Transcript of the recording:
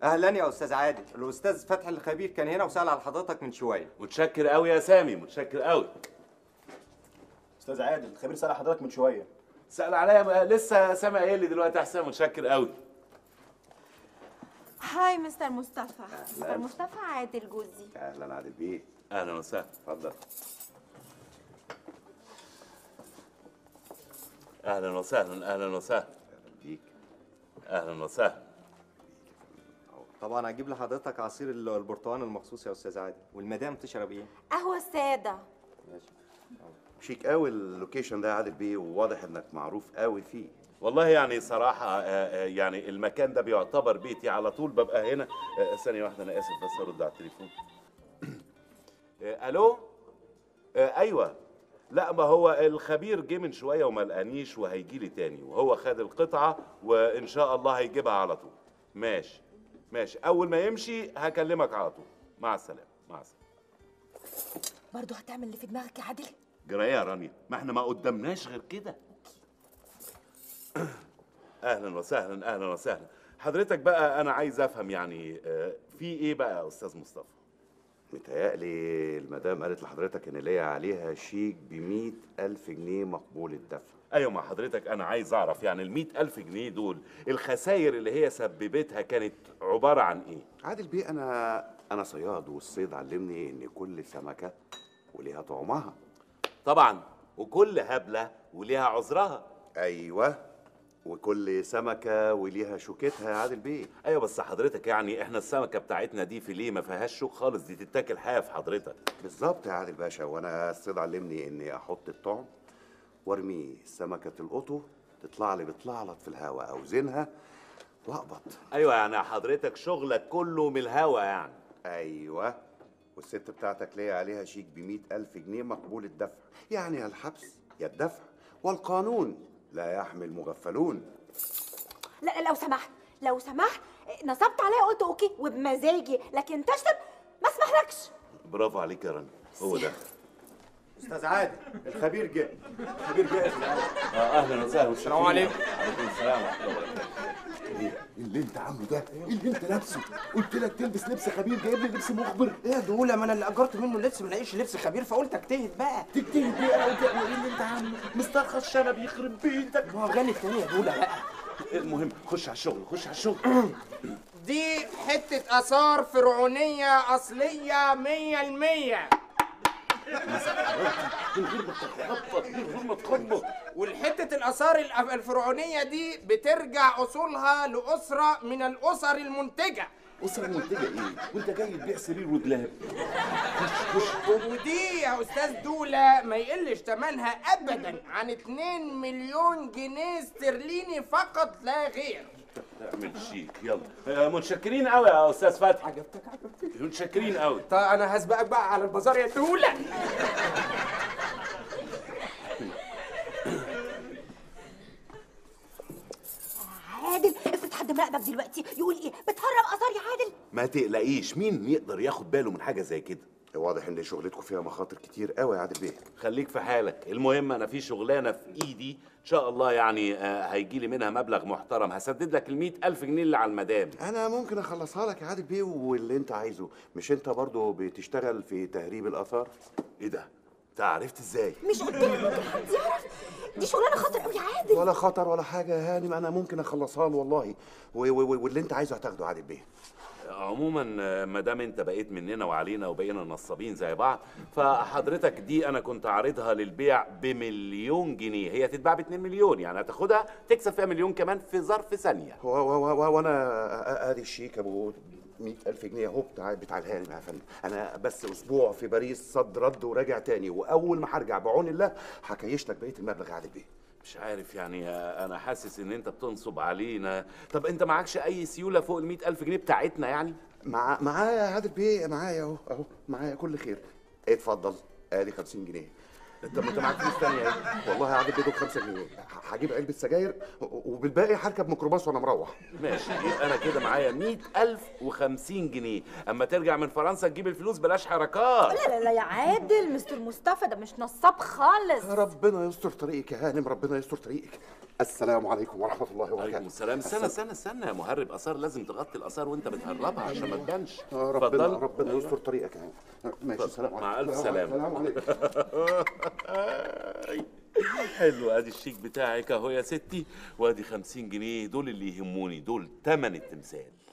اهلا يا استاذ عادل الاستاذ فتحي الخبير كان هنا وسال على حضرتك من شويه متشكر قوي يا سامي متشكر قوي استاذ عادل الخبير سأل حضرتك من شويه سأل عليا ما- لسه سامع ايه اللي دلوقتي احسن متشكر قوي هاي مستر مصطفى مستر مصطفى عادل جوزي اهلا عادل بيه اهلا وسهلا اتفضل اهلا وسهلا اهلا وسهلا بيك اهلا وسهلا طبعا هجيب لحضرتك عصير ال- البرتقال المخصوص يا استاذ عادل والمدام تشرب ايه قهوة سادة شيك قوي اللوكيشن ده يا عادل بيه وواضح انك معروف قوي فيه والله يعني صراحة آه، آه، يعني المكان ده بيعتبر بيتي على طول ببقى هنا آه، ثانية واحدة أنا آسف بس أرد على التليفون آه، ألو آه، أيوه لا ما هو الخبير جه من شوية وما لقانيش وهيجي لي تاني وهو خد القطعة وإن شاء الله هيجيبها على طول ماشي ماشي أول ما يمشي هكلمك على طول مع السلامة مع السلامة برضه هتعمل اللي في دماغك يا عادل جرايه يا رانيا ما احنا ما قدامناش غير كده اهلا وسهلا اهلا وسهلا حضرتك بقى انا عايز افهم يعني آه، في ايه بقى يا استاذ مصطفى متهيألي المدام قالت لحضرتك ان ليا عليها شيك ب ألف جنيه مقبول الدفع ايوه مع حضرتك انا عايز اعرف يعني ال ألف جنيه دول الخسائر اللي هي سببتها كانت عباره عن ايه عادل بيه انا انا صياد والصيد علمني ان كل سمكه وليها طعمها طبعا وكل هبله وليها عذرها ايوه وكل سمكه وليها شوكتها يا عادل بيه ايوه بس حضرتك يعني احنا السمكه بتاعتنا دي فيليه ما فيهاش شوك خالص دي تتاكل حاف حضرتك بالظبط يا عادل باشا وانا الصيد علمني اني احط الطعم وارميه سمكه القطو تطلع لي بتلعلط في الهواء اوزنها واقبض ايوه يعني حضرتك شغلك كله من الهوا يعني ايوه والست بتاعتك ليا عليها شيك ب ألف جنيه مقبول الدفع يعني يا الحبس يا الدفع والقانون لا يحمل مغفلون لا لا، لو سمحت لو سمحت نصبت عليا قلت اوكي وبمزاجي لكن تشتم ما اسمحلكش برافو عليك يا راني هو ده استاذ عادل الخبير جه الخبير جه يا استاذ عادل اه اهلا وسهلا السلام عليكم. وعليكم السلام ورحمه الله وبركاته اللي انت عامله ده اللي انت لابسه قلت لك تلبس لبس خبير جايب لي لبس مخبر ايه يا دولة ما انا اللي اجرت منه لبس ما لاقيش لبس خبير فقلت اجتهد بقى تجتهد ايه انا قلت لك ايه اللي انت عامله مسترخص شنب يخرب بيتك ما هو غني التاني يا دولة بقى المهم خش على الشغل خش على الشغل دي حتة آثار فرعونية أصلية مية المية من غير ما تتخبط من غير ما تخبط والحتة الآثار الأف- الفرعونية دي بترجع أصولها لأسرة من الأسر المنتجة اسره منتجه ايه وانت جاي تبيع سرير ودلاب ودي يا أستاذ دولة ما يقلش تمنها أبدا عن 2 مليون جنيه استرليني فقط لا غير اعمل شيك يلا آه، متشكرين قوي يا استاذ فتحي عجبتك عجبتك متشكرين قوي طيب أنا هسبقك بقى على البازار يا دولة عادل افرض حد مراقبك دلوقتي يقول ايه بتهرب اثار يا عادل ما تقلقيش مين يقدر ياخد باله من حاجه زي كده واضح ان شغلتكم فيها مخاطر كتير قوي يا عادل بيه خليك في حالك المهم انا في شغلانه في ايدي ان شاء الله يعني هيجي لي منها مبلغ محترم هسدد لك ال ألف جنيه اللي على المدام انا ممكن اخلصها لك يا عادل بيه واللي انت عايزه مش انت برضو بتشتغل في تهريب الاثار ايه ده انت عرفت ازاي مش قلت لك ممكن حد يعرف دي شغلانه خطر قوي يا عادل ولا خطر ولا حاجه يا هانم انا ممكن اخلصها له والله و- و- واللي انت عايزه هتاخده يا عادل بيه عموما ما دام انت بقيت مننا وعلينا وبقينا نصابين زي بعض فحضرتك دي انا كنت عارضها للبيع بمليون جنيه هي تتباع ب 2 مليون يعني هتاخدها تكسب فيها مليون كمان في ظرف ثانيه و- و- و- وانا آ- ادي الشيك ابو 100000 جنيه اهو بتاع بتاع الهانم يا فندم انا بس اسبوع في باريس صد رد وراجع تاني واول ما هرجع بعون الله هكيش لك بقيه المبلغ يا عادل بيه مش عارف يعني انا حاسس ان انت بتنصب علينا طب انت معكش اي سيوله فوق ال ألف جنيه بتاعتنا يعني مع معايا يا عادل بيه معايا اهو اهو معايا كل خير اتفضل ادي 50 جنيه انت ما انت معاك فلوس تانية اهي والله يا عادل بيه دول 5 جنيه ه- هجيب علبه سجاير و- وبالباقي هركب ميكروباص وانا مروح ماشي يبقى انا كده معايا مية ألف وخمسين جنيه اما ترجع من فرنسا تجيب الفلوس بلاش حركات لا لا لا يا عادل مستر مصطفى ده مش نصاب خالص ربنا يستر طريقك يا هانم ربنا يستر طريقك السلام عليكم ورحمه الله عليكم وبركاته السلام استنى استنى استنى يا مهرب اثار لازم تغطي الاثار وانت بتهربها عشان ما تبانش آه، ربنا اتفضل. ربنا يستر طريقك يعني ماشي اتفضل. السلام عليكم مع ألف السلام سلامة. عليكم حلو ادي الشيك بتاعك اهو يا ستي وادي 50 جنيه دول اللي يهموني دول تمن التمثال